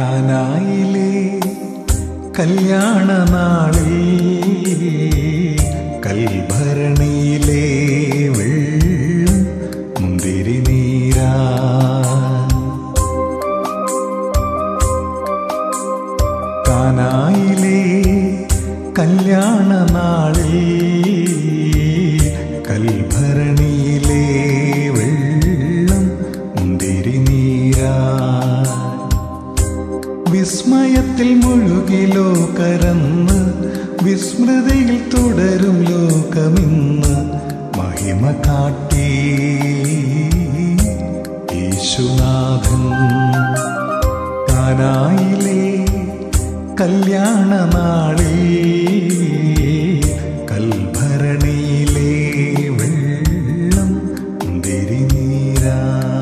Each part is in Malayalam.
കാനായിലെ കല്യാണ നാളിൽ കൽഭരണിയിലെ വെള്ളം മുന്തിരി നീരാ കാനായിലെ കല്യാണ നാളിൽ കൽഭരണിയിലെ വെള്ളം മുന്തിരി നീരാ വിസ്മയത്തിൽ മുഴുകി ലോകരന്ന് വിസ്മൃതിയിൽ തുടരും ലോകമിന്ന് മഹിമ കാട്ടി യേശുനാഥൻ കാനായിലെ കല്യാണ നാളിൽ കൽഭരണിയിലെ വെള്ളം തിരിനീരാ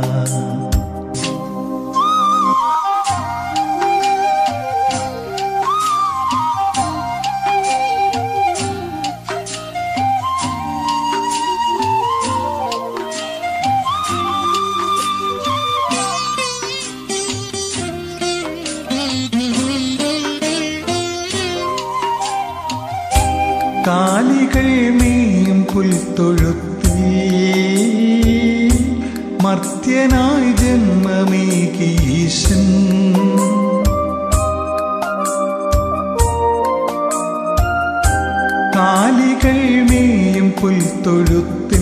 കാലികൾ നീയും പുൽത്തൊഴുത്തി മർത്യനായി ജന്മമേകീശൻ കാലികൾ നീയും പുൽത്തൊഴുത്തിൽ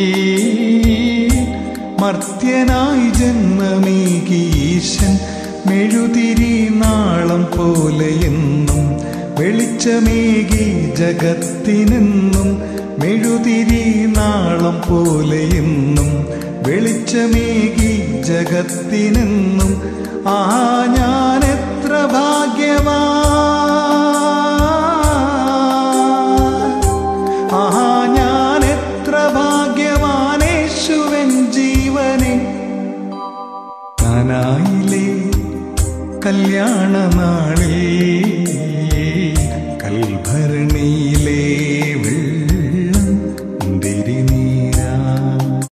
മർത്യനായി ജന്മമേകീശൻ മെഴുതിരി നാളം പോലെയെന്നും വെളിച്ചമേകി ജഗത്തിനെന്നും മെഴുതിരി നാളം പോലെയെന്നും വെളിച്ചമേകി ജഗത്തിനെന്നും ആ ഞാൻ എത്ര ഭാഗ്യവാ ആ ഞാൻ എത്ര ഭാഗ്യവാനേശുവൻ ജീവനെ കാനായിലെ കല്യാണ നാളിൽ കൽഭരണിയിലെ